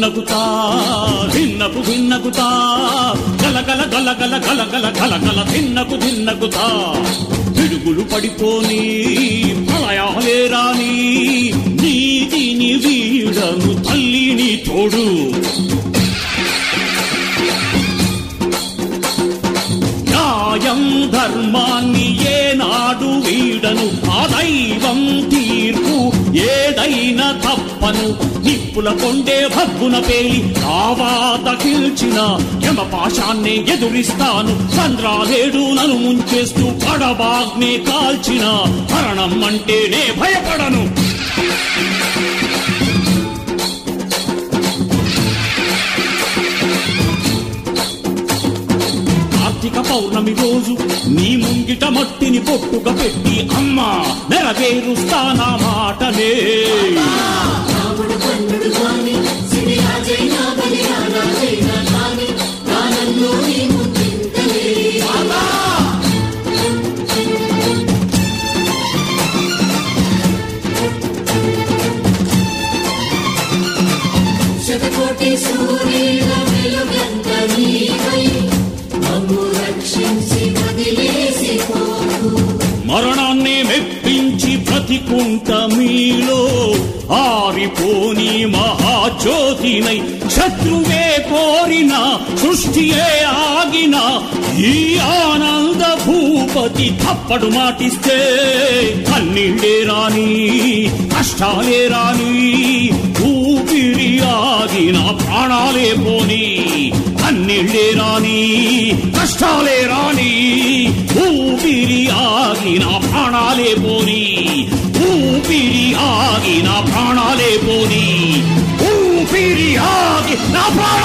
భిన్నకుతా భిన్నకు భిన్నకుతా గల గల గల గల గల గల గల గల భిన్నకు భిన్నకుతా పిడుగులు పడిపోని ప్రళయాలే రాని నీతిని వీడను తల్లిని తోడు న్యాయం ధర్మాన్ని ఏనాడు వీడను ఆ దైవం తీర్పు ఏదైనా తప్పను నిప్పుల కొండే భగ్గున పేలి కావాత కీల్చిన యమ పాశాన్నే ఎదురిస్తాను చంద్రాలేడు నన్ను ముంచేస్తూ పడబాగ్నే కాల్చిన మరణం అంటేనే భయపడను కార్తీక పౌర్ణమి రోజు నీ ముంగిట మట్టిని పొట్టుగా పెట్టి అమ్మా నెరవేరుస్తానా మాటనే రాముడు కన్నుడు కాని సిరి రాజైనా బలి రాజైనా కాని ప్రాణంలో నీ ముందుంటలే శతకోటి సూర్యుల వెలుగంత నీవై మమ్ము రక్షించి వదిలేసి పోకు మరణాన్ని మెప్పించి బ్రతికుంట మీలో ఆరిపోని మహాజ్యోతినై శత్రువే కోరిన సృష్టియే ఆగిన ఈ ఆనంద భూపతి తప్పడు మాటిస్తే కన్నీళ్ళే రాని కష్టాలే రాని ఊపిరి ఆగిన ప్రాణాలే పోని కన్నీళ్ళే రాని కష్టాలే రాని ఊపిరి ఆగిన ప్రాణాలే పోని ఊపిరి ఆగిన ప్రాణాలే పోని ఊపిరి ఆగి నా ప్రాణ